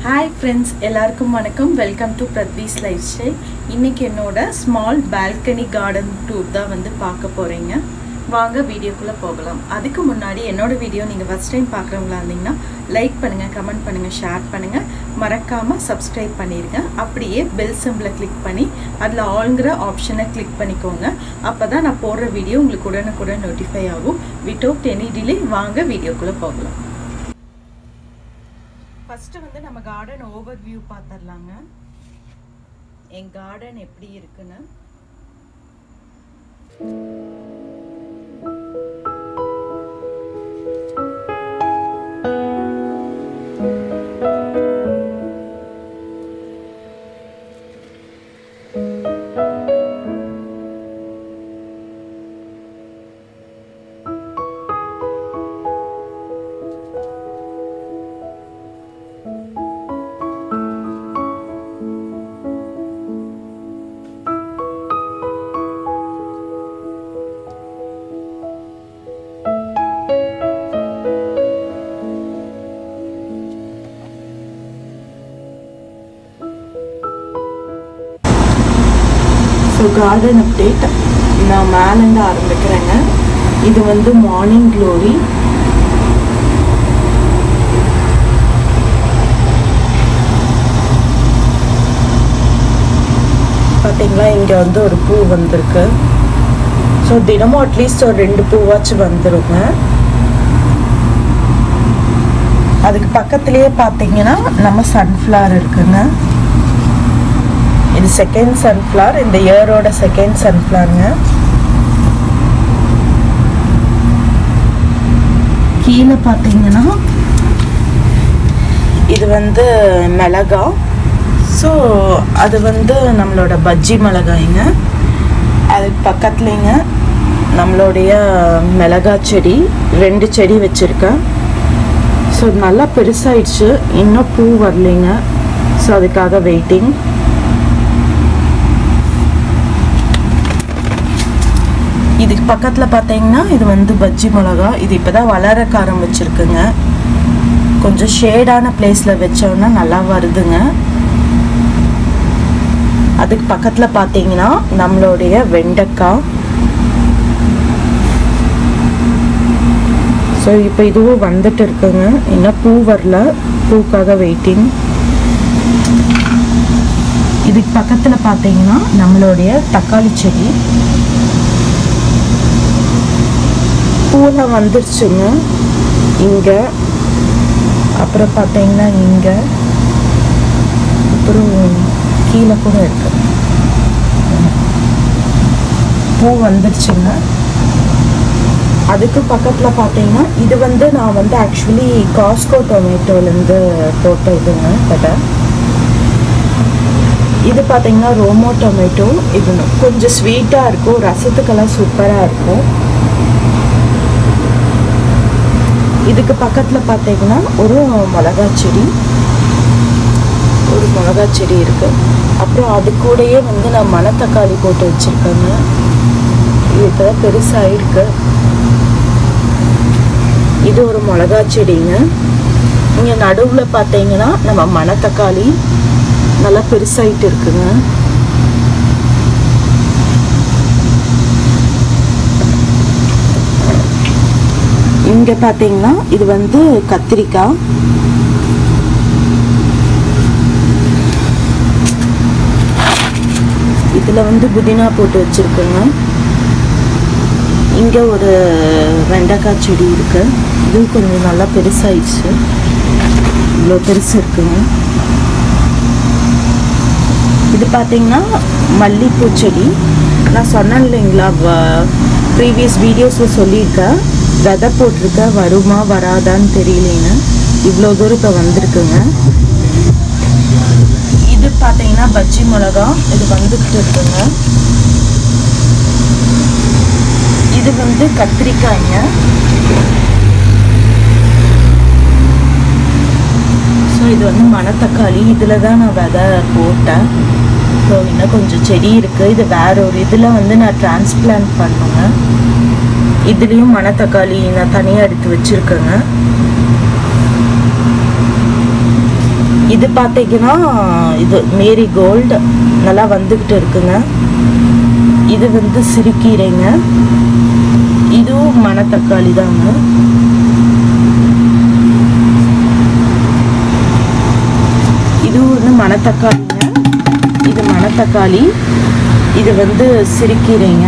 hi friends எல்லாருக்கும் வணக்கம் welcome to Prithvi's lifestyle இன்றைக்கி என்னோட ஸ்மால் பால்கனி கார்டன் டூர் தான் வந்து பார்க்க போகிறீங்க வாங்க வீடியோக்குள்ளே போகலாம் அதுக்கு முன்னாடி என்னோட வீடியோ நீங்கள் ஃபஸ்ட் டைம் பார்க்குறவங்களா இருந்தீங்கன்னா லைக் பண்ணுங்கள் கமெண்ட் பண்ணுங்கள் ஷேர் பண்ணுங்கள் மறக்காமல் சப்ஸ்கிரைப் பண்ணிடுங்க அப்படியே பெல் சிம்பிளை கிளிக் பண்ணி அதில் ஆளுங்கிற ஆப்ஷனை கிளிக் பண்ணிக்கோங்க அப்போ தான் நான் போடுற வீடியோ உங்களுக்கு உடனுக்குடன் நோட்டிஃபை ஆகும் வித்தவுட் எனி டிலே வாங்க வீடியோக்குள்ளே போகலாம் ஃபஸ்ட்டு வந்து நம்ம கார்டன் ஓவர் வியூ பார்த்துடலாங்க என் கார்டன் எப்படி இருக்குன்னு ஸோ கார்டன் அப்டேட் நான் மேலேருந்து ஆரம்பிக்கிறேங்க இது வந்து மார்னிங் க்ளோரி பார்த்தீங்களா இங்கே வந்து ஒரு பூ வந்திருக்கு ஸோ தினமும் அட்லீஸ்ட் ஒரு ரெண்டு பூவாச்சும் வந்துருங்க அதுக்கு பக்கத்துலேயே பார்த்தீங்கன்னா நம்ம சன்ஃப்ளவர் இருக்குங்க இது செகண்ட் சன்ஃப்ளவர் இந்த இயரோட செகண்ட் சன்ஃப்ளவருங்க கீழே பார்த்தீங்கன்னா இது வந்து மிளகா ஸோ அது வந்து நம்மளோட பஜ்ஜி மிளகாய்ங்க அதுக்கு பக்கத்துலேங்க நம்மளுடைய மிளகா செடி ரெண்டு செடி வச்சுருக்கேன் ஸோ நல்லா பெருசாயிடுச்சு இன்னும் பூ வரலைங்க ஸோ அதுக்காக வெயிட்டிங் இதுக்கு பக்கத்தில் பார்த்தீங்கன்னா இது வந்து பஜ்ஜி மிளகா இது இப்போ தான் வளரக்க ஆரம்பிச்சிருக்குங்க கொஞ்சம் ஷேடான பிளேஸில் வச்சோன்னா நல்லா வருதுங்க அதுக்கு பக்கத்தில் பார்த்தீங்கன்னா நம்மளுடைய வெண்டைக்காய் ஸோ இப்போ இதுவும் வந்துட்டு இருக்குங்க இன்னும் பூ வரல பூக்காக வெயிட்டிங் இதுக்கு பக்கத்தில் பார்த்தீங்கன்னா நம்மளுடைய தக்காளி செடி பூலாம் வந்துருச்சுங்க இங்கே அப்புறம் பார்த்தீங்கன்னா இங்கே அப்புறம் கீழே கூட இருக்கு பூ வந்துருச்சுங்க அதுக்கு பக்கத்தில் பார்த்தீங்கன்னா இது வந்து நான் வந்து ஆக்சுவலி காஸ்கோ டொமேட்டோலேருந்து போட்ட இதுங்க விதை இது பார்த்தீங்கன்னா ரோமோ டொமேட்டோ இது கொஞ்சம் ஸ்வீட்டாக இருக்கும் ரசத்துக்கெல்லாம் சூப்பராக இருக்கும் இதுக்கு பக்கத்தில் பார்த்தீங்கன்னா ஒரு மிளகா செடி ஒரு மிளகா செடி இருக்கு அப்புறம் அது கூடயே வந்து நான் மணத்தக்காளி போட்டு வச்சுருக்கேங்க இது இப்போ தான் பெருசாகிருக்கு இது ஒரு மிளகா செடிங்க இங்கே நடுவில் பார்த்தீங்கன்னா நம்ம மணத்தக்காளி நல்லா பெருசாகிட்டு இருக்குங்க இங்கே பார்த்தீங்கன்னா இது வந்து கத்திரிக்காய் இதில் வந்து புதினா போட்டு வச்சுருக்குங்க இங்கே ஒரு வெண்டைக்காய் செடி இருக்கு இதுவும் கொஞ்சம் நல்லா பெருசாயிடுச்சு இவ்வளோ பெருசு இருக்குங்க இது பார்த்தீங்கன்னா மல்லிப்பூ செடி நான் சொன்னேன் இல்லைங்களா ப்ரீவியஸ் வீடியோஸில் சொல்லியிருக்கேன் விதை போட்டிருக்க வருமா வராதான்னு தெரியலேன்னு இவ்வளோ தூரம் இப்போ வந்திருக்குங்க இது பார்த்தீங்கன்னா பஜ்ஜி மிளகா இது வந்துக்கிட்டு இருக்குங்க இது வந்து கத்திரிக்காய்ங்க ஸோ இது வந்து மணத்தக்காளி இதில் தான் நான் விதை போட்டேன் ஸோ இன்னும் கொஞ்சம் செடி இருக்குது இது வேற ஒரு இதில் வந்து நான் டிரான்ஸ்பிளான்ட் பண்ணுங்க இதுலேயும் மணத்தக்காளி நான் தனியாக எடுத்து வச்சுருக்கேங்க இது பார்த்தீங்கன்னா இது மேரி கோல்டு நல்லா வந்துக்கிட்டு இருக்குங்க இது வந்து சிறுகீரைங்க இதுவும் மணத்தக்காளி தாங்க இது வந்து மணத்தக்காளிங்க இது மணத்தக்காளி இது வந்து சிறுகீரைங்க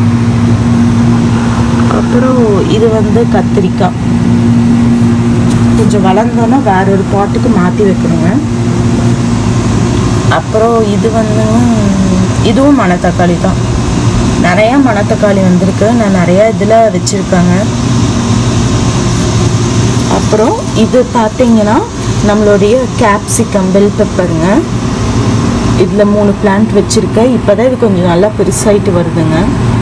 அப்புறம் இது வந்து கத்திரிக்காய் கொஞ்சம் வளர்ந்தோன்னா வேற ஒரு பாட்டுக்கு மாற்றி வைக்கணுங்க அப்புறம் இது வந்து இதுவும் மணத்தக்காளி தான் நிறையா மணத்தக்காளி வந்திருக்கு நான் நிறையா இதில் வச்சுருக்காங்க அப்புறம் இது பார்த்தீங்கன்னா நம்மளுடைய கேப்சிகம் பெல் பெப்பருங்க இதில் மூணு பிளான்ட் வச்சுருக்கேன் இப்போ தான் இது கொஞ்சம் நல்லா பெருசாயிட்டு வருதுங்க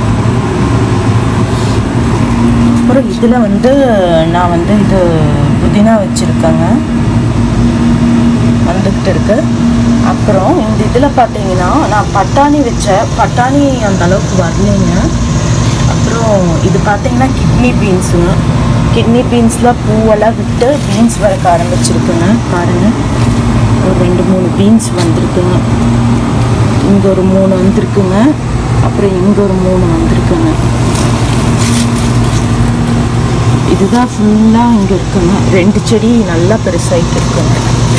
அப்புறம் இதில் வந்து நான் வந்து இது புதினா வச்சுருக்கேங்க வந்துக்கிட்டு இருக்கு அப்புறம் இந்த இதில் பார்த்தீங்கன்னா நான் பட்டாணி வச்சேன் பட்டாணி அந்த அளவுக்கு வரலைங்க அப்புறம் இது பார்த்தீங்கன்னா கிட்னி பீன்ஸுங்க கிட்னி பீன்ஸில் பூவெல்லாம் விட்டு பீன்ஸ் வரக்க ஆரம்பிச்சிருக்குங்க பாருங்கள் ஒரு ரெண்டு மூணு பீன்ஸ் வந்திருக்குங்க இங்கே ஒரு மூணு வந்திருக்குங்க அப்புறம் இங்கே ஒரு மூணு வந்திருக்குங்க இதுதான் ஃபுல்லாக இங்கே இருக்குங்க ரெண்டு செடி நல்லா பெருசாகிட்டு இருக்குங்க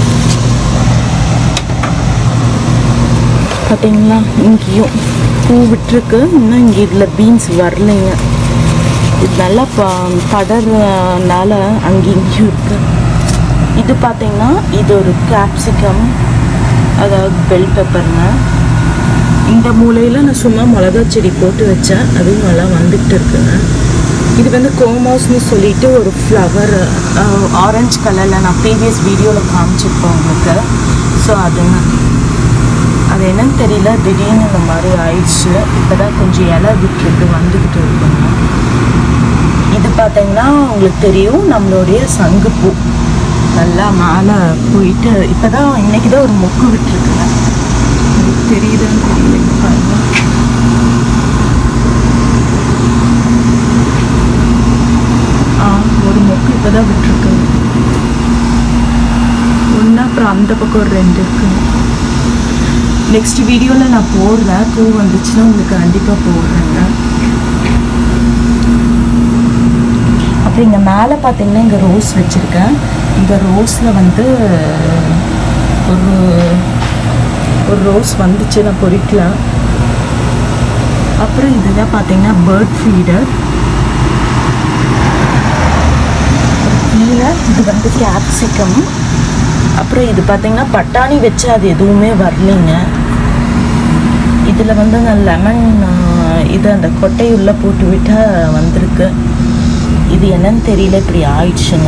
பார்த்தீங்களா இங்கேயும் பூ விட்டுருக்கு இன்னும் இங்கே இதில் பீன்ஸ் வரலைங்க இது நல்லா ப படறனால அங்கேயும் இங்கேயும் இருக்கு இது பார்த்தீங்கன்னா இது ஒரு கேப்சிகம் அதாவது பெல் பெப்பருங்க இந்த மூலையில் நான் சும்மா மிளகா செடி போட்டு வச்சேன் அதுவும் நல்லா வந்துக்கிட்டு இருக்குங்க இது வந்து கோமாஸ்னு சொல்லிட்டு ஒரு ஃப்ளவர் ஆரஞ்சு கலரில் நான் ப்ரீவியஸ் வீடியோவில் காமிச்சிருப்பேன் உங்களுக்கு ஸோ அதுங்க அது என்னன்னு தெரியல திடீர்னு இந்த மாதிரி ஆயிடுச்சு இப்போ தான் கொஞ்சம் இலை விட்டுருக்கு வந்துக்கிட்டு இருக்குங்க இது பார்த்தீங்கன்னா உங்களுக்கு தெரியும் நம்மளுடைய சங்குப்பூ நல்லா மேலே போயிட்டு இப்போ தான் இன்னைக்கு தான் ஒரு மொக்கு விட்டுருக்குங்க உங்களுக்கு தெரியுதுன்னு தெரியல இங்க பாருங்க ஆ ஒரு மொக்கு இப்போ தான் விட்டுருக்குங்க ஒன்று அப்புறம் அந்த பக்கம் ஒரு ரெண்டு இருக்குங்க நெக்ஸ்ட் வீடியோவில் நான் போடுறேன் பூ வந்துச்சுன்னா உங்களுக்கு கண்டிப்பாக போடுறேங்க அப்புறம் இங்கே மேலே பார்த்தீங்கன்னா இங்கே ரோஸ் வச்சுருக்கேன் இந்த ரோஸில் வந்து ஒரு ஒரு ரோஸ் வந்துச்சு நான் பொறிக்கலாம் அப்புறம் இதுதான் பார்த்தீங்கன்னா பேர்ட் ஃபீடர் கீழே இது வந்து கேப்சிகம் அப்புறம் இது பார்த்தீங்கன்னா பட்டாணி வச்சு அது எதுவுமே வரலைங்க இதில் வந்து நான் லெமன் இது அந்த கொட்டையுள்ளே போட்டு விட்டால் வந்திருக்கு இது என்னன்னு தெரியல இப்படி ஆயிடுச்சுங்க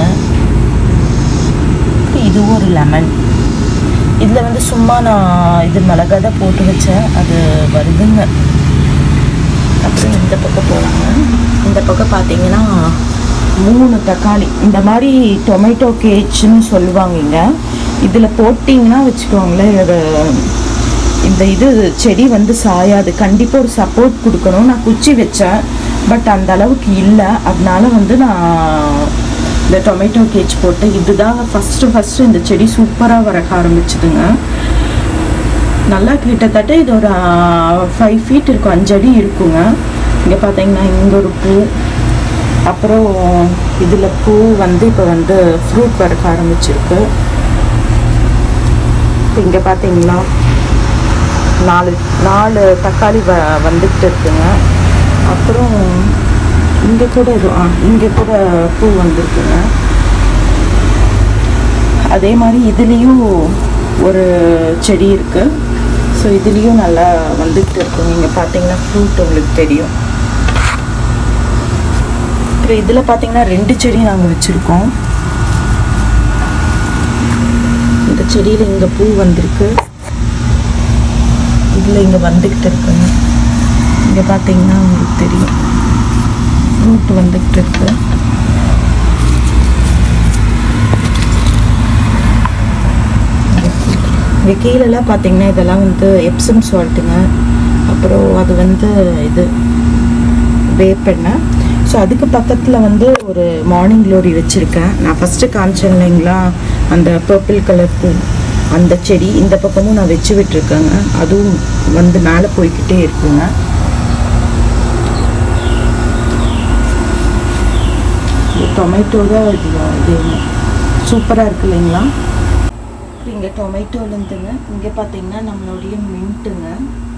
இதுவும் ஒரு லெமன் இதில் வந்து சும்மா நான் இது மிளகா தான் போட்டு வச்சேன் அது வருதுங்க அப்புறம் இந்த பக்கம் போகலாங்க இந்த பக்கம் பார்த்தீங்கன்னா மூணு தக்காளி இந்த மாதிரி டொமேட்டோ கேட்ச்னு சொல்லுவாங்க இங்க இதில் போட்டிங்கன்னா வச்சுக்கோங்களேன் இது இந்த இது செடி வந்து சாயாது கண்டிப்பாக ஒரு சப்போர்ட் கொடுக்கணும் நான் குச்சி வச்சேன் பட் அந்த அளவுக்கு இல்லை அதனால வந்து நான் இந்த டொமேட்டோ கேட்ச் போட்டு இதுதாங்க ஃபஸ்ட்டு ஃபஸ்ட்டு இந்த செடி சூப்பராக வர ஆரம்பிச்சுதுங்க நல்லா கிட்டத்தட்ட இது ஒரு ஃபைவ் ஃபீட் இருக்கும் அஞ்சு அடி இருக்குங்க இங்கே பார்த்தீங்கன்னா இங்கே ஒரு பூ அப்புறம் இதில் பூ வந்து இப்போ வந்து ஃப்ரூட் வரக்க ஆரம்பிச்சிருக்கு இங்கே பார்த்தீங்களா நாலு நாலு தக்காளி வ வந்துக்கிட்டு இருக்குங்க அப்புறம் இங்கே கூட இது ஆ இங்கே கூட பூ வந்திருக்குங்க அதே மாதிரி இதுலேயும் ஒரு செடி இருக்குது ஸோ இதுலேயும் நல்லா வந்துக்கிட்டு இருக்கும் நீங்கள் பார்த்தீங்கன்னா ஃப்ரூட் உங்களுக்கு தெரியும் அப்புறம் இதில் பார்த்தீங்கன்னா ரெண்டு செடி நாங்கள் வச்சுருக்கோம் இந்த செடியில் இங்கே பூ வந்திருக்கு இதில் இங்கே வந்துக்கிட்டு இருக்குங்க இங்கே பார்த்தீங்கன்னா உங்களுக்கு தெரியும் ஃப்ரூட் வந்துக்கிட்டு இருக்கு இங்கே கீழெல்லாம் பார்த்தீங்கன்னா இதெல்லாம் வந்து எப்சம் சால்ட்டுங்க அப்புறம் அது வந்து இது வேப்பெண்ணெய் ஸோ அதுக்கு பக்கத்தில் வந்து ஒரு மார்னிங் க்ளோரி வச்சுருக்கேன் நான் ஃபஸ்ட்டு காமிச்சேன் இல்லைங்களா அந்த பர்பிள் கலர் பூ அந்த செடி இந்த பக்கமும் நான் வச்சு விட்டுருக்கேங்க அதுவும் வந்து மேலே போய்க்கிட்டே இருக்குங்க டொமேட்டோ தான் இது இது சூப்பராக இருக்கு இல்லைங்களா இங்கே டொமேட்டோலேருந்துங்க இங்கே பார்த்தீங்கன்னா நம்மளுடைய மின்ட்டுங்க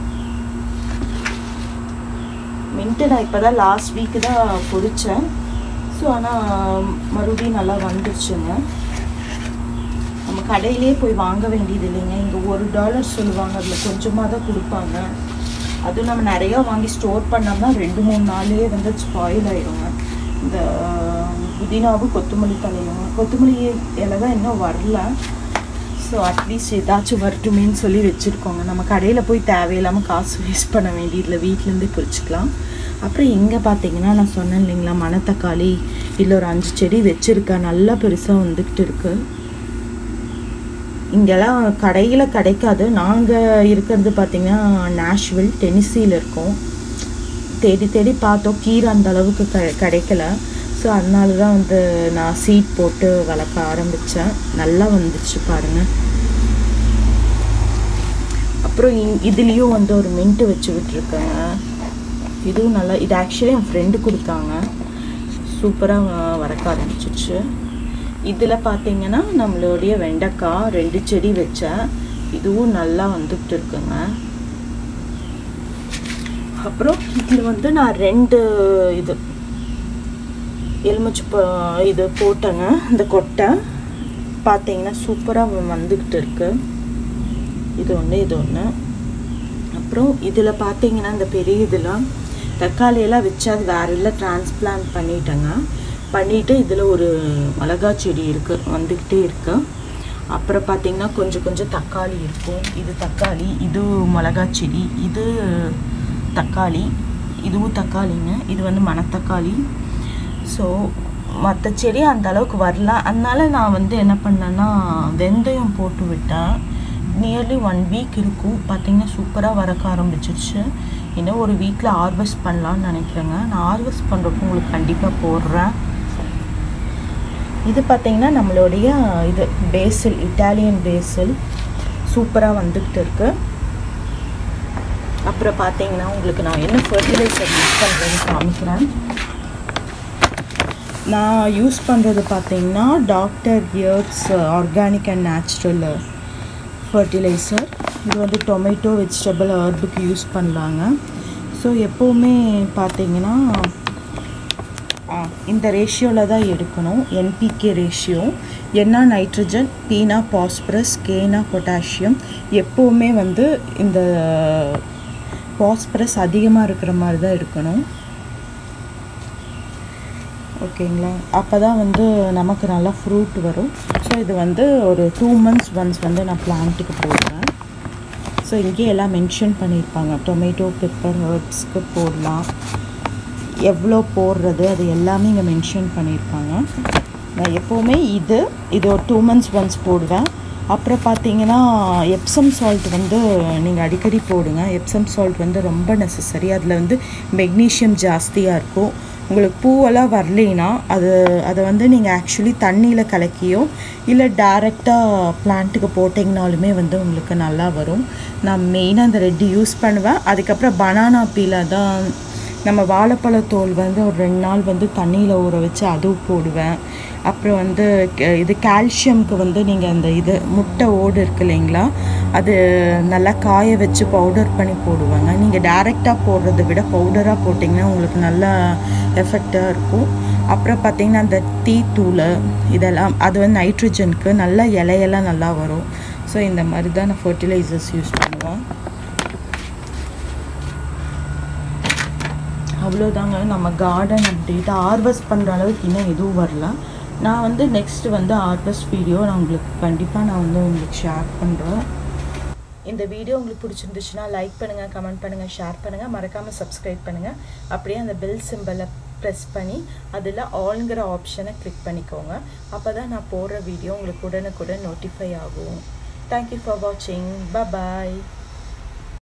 மின்ட்டு நான் இப்போ தான் லாஸ்ட் வீக்கு தான் பொரித்தேன் ஸோ ஆனால் மறுபடியும் நல்லா வந்துருச்சுங்க நம்ம கடையிலே போய் வாங்க வேண்டியது இல்லைங்க இங்கே ஒரு டாலர் சொல்லுவாங்க அதில் கொஞ்சமாக தான் கொடுப்பாங்க அதுவும் நம்ம நிறையா வாங்கி ஸ்டோர் பண்ணோம்னா ரெண்டு மூணு நாளே வந்து ஸ்பாயில் ஆயிடுங்க இந்த புதினாவும் கொத்தமல்லி தலையும் கொத்தமல்லி இலை தான் இன்னும் வரல ஸோ அட்லீஸ்ட் ஏதாச்சும் வரட்டுமேன்னு சொல்லி வச்சுருக்கோங்க நம்ம கடையில் போய் தேவையில்லாமல் காசு வேஸ்ட் பண்ண வேண்டியதில்லை வீட்டிலேருந்தே பொரிச்சிக்கலாம் அப்புறம் இங்கே பார்த்தீங்கன்னா நான் சொன்னேன் இல்லைங்களா மணத்தக்காளி இல்லை ஒரு அஞ்சு செடி வச்சுருக்கேன் நல்லா பெருசாக வந்துக்கிட்டு இருக்கு இங்கெல்லாம் கடையில் கிடைக்காது நாங்கள் இருக்கிறது பார்த்திங்கன்னா நேஷ்வில் டெனிசியில் இருக்கோம் தேடி தேடி பார்த்தோம் கீரை அந்த அளவுக்கு க கிடைக்கல ஸோ அதனால தான் வந்து நான் சீட் போட்டு வளர்க்க ஆரம்பித்தேன் நல்லா வந்துச்சு பாருங்கள் அப்புறம் இ- இதுலேயும் வந்து ஒரு மின்ட்டு வச்சு விட்டுருக்கேங்க இதுவும் நல்லா இது ஆக்சுவலி என் ஃப்ரெண்டு கொடுத்தாங்க சூப்பராக வளர்க்க ஆரம்பிச்சிச்சு இதில் பார்த்தீங்கன்னா நம்மளுடைய வெண்டைக்காய் ரெண்டு செடி வச்சேன் இதுவும் நல்லா வந்துட்டு இருக்குங்க அப்புறம் இதில் வந்து நான் ரெண்டு இது எலுமிச்சு ப- இது போட்டேங்க இந்த கொட்டை பார்த்தீங்கன்னா சூப்பராக வந்துக்கிட்டு இருக்கு இது ஒன்று இது ஒன்று அப்புறம் இதில் பார்த்தீங்கன்னா இந்த பெரிய இதெல்லாம் தக்காளி எல்லாம் வச்சு அது வேற இல்லை டிரான்ஸ்பிளான்ட் பண்ணிட்டேங்க பண்ணிட்டு இதில் ஒரு மிளகா செடி இருக்கு வந்துக்கிட்டே இருக்கு அப்புறம் பார்த்தீங்கன்னா கொஞ்சம் கொஞ்சம் தக்காளி இருக்கும் இது தக்காளி இது மிளகா செடி இது தக்காளி இதுவும் தக்காளிங்க இது வந்து மணத்தக்காளி ஸோ மற்ற செடி அந்த அளவுக்கு வரல அதனால நான் வந்து என்ன பண்ணேன்னா வெந்தயம் போட்டு விட்டேன் நியர்லி ஒன் வீக் இருக்கும் பார்த்தீங்கன்னா சூப்பராக வரக்க ஆரம்பிச்சிருச்சு இன்னும் ஒரு வீக்கில் ஹார்வெஸ்ட் பண்ணலான்னு நினைக்கிறேங்க நான் ஹார்வெஸ்ட் பண்ணுறப்போ உங்களுக்கு கண்டிப்பாக போடுறேன் இது பார்த்தீங்கன்னா நம்மளுடைய இது பேசில் இட்டாலியன் பேசில் சூப்பராக வந்துக்கிட்டு இருக்கு அப்புறம் பார்த்தீங்கன்னா உங்களுக்கு நான் என்ன ஃபர்டிலைசர் யூஸ் பண்ணுறேன்னு காமிக்கிறேன் நான் யூஸ் பண்ணுறது பார்த்தீங்கன்னா doctor earth's organic and natural fertiliser இது வந்து டொமேட்டோ வெஜிடபிள் ஹர்புக்கு யூஸ் பண்ணலாங்க ஸோ எப்போவுமே பார்த்தீங்கன்னா ஆ, இந்த ரேஷியோவில் தான் எடுக்கணும் என்பிகே ரேஷியோ என்ன நைட்ரஜன் பீனா பாஸ்பரஸ் கேனா பொட்டாசியம் எப்போவுமே வந்து இந்த பாஸ்பரஸ் அதிகமாக இருக்கிற மாதிரி தான் இருக்கணும் ஓகேங்களா அப்போ தான் வந்து நமக்கு நல்லா ஃப்ரூட் வரும் ஸோ இது வந்து ஒரு டூ மந்த்ஸ் ஒன்ஸ் வந்து நான் பிளான்ட்டுக்கு போடுறேன் ஸோ இங்கேயே எல்லாம் மென்ஷன் பண்ணியிருப்பாங்க டொமேட்டோ பெப்பர் ஹர்ப்ஸ்க்கு போடலாம் எவ்வளோ போடுறது அது எல்லாமே இங்கே மென்ஷன் பண்ணியிருப்பாங்க நான் எப்போவுமே இது இது ஒரு டூ மந்த்ஸ் ஒன்ஸ் போடுவேன் அப்புறம் பார்த்தீங்கன்னா எப்சம் சால்ட் வந்து நீங்கள் அடிக்கடி போடுங்க எப்சம் சால்ட் வந்து ரொம்ப நெசசரி அதில் வந்து மெக்னீஷியம் ஜாஸ்தியாக இருக்கும் உங்களுக்கு பூவெல்லாம் வரலைன்னா அது அதை வந்து நீங்கள் ஆக்சுவலி தண்ணியில் கலக்கியோ இல்லை டேரெக்டாக பிளான்ட்டுக்கு போட்டிங்கனாலுமே வந்து உங்களுக்கு நல்லா வரும் நான் மெயினாக அந்த ரெட்டு யூஸ் பண்ணுவேன் அதுக்கப்புறம் பனானா பீலை தான் நம்ம வாழைப்பழத்தோல் வந்து ஒரு ரெண்டு நாள் வந்து தண்ணியில் ஊற வச்சு அதுவும் போடுவேன் அப்புறம் வந்து க- இது கால்சியம்க்கு வந்து நீங்கள் அந்த இது முட்டை ஓடு இருக்கு இல்லைங்களா அது நல்லா காய வச்சு பவுடர் பண்ணி போடுவாங்க நீங்கள் டைரெக்டாக போடுறத விட பவுடராக போட்டிங்கன்னா உங்களுக்கு நல்லா எஃபெக்டாக இருக்கும் அப்புறம் பார்த்தீங்கன்னா அந்த டீ தூள் இதெல்லாம் அது வந்து நைட்ரஜனுக்கு நல்லா இலையெல்லாம் நல்லா வரும் ஸோ இந்த மாதிரி தான் நான் ஃபர்டிலைசர்ஸ் யூஸ் பண்ணுவேன் அவ்வளோதாங்க நம்ம கார்டன் அப்டேட் ஹார்வெஸ்ட் பண்ணுற அளவுக்கு இன்னும் எதுவும் வரல நான் வந்து நெக்ஸ்ட் வந்து ஹார்வெஸ்ட் வீடியோ நான் உங்களுக்கு கண்டிப்பாக நான் வந்து உங்களுக்கு ஷேர் பண்ணுறேன் இந்த வீடியோ உங்களுக்கு பிடிச்சிருந்துச்சுன்னா லைக் பண்ணுங்கள் கமெண்ட் பண்ணுங்கள் ஷேர் பண்ணுங்கள் மறக்காமல் சப்ஸ்கிரைப் பண்ணுங்கள் அப்படியே அந்த பெல் சிம்பலை ப்ரெஸ் பண்ணி அதில் ஆல்ங்கிற ஆப்ஷனை கிளிக் பண்ணிக்கோங்க அப்போ தான் நான் போடுற வீடியோ உங்களுக்கு உடனுக்குடன் நோட்டிஃபை ஆகும் தேங்க்யூ ஃபார் வாட்சிங் பாய்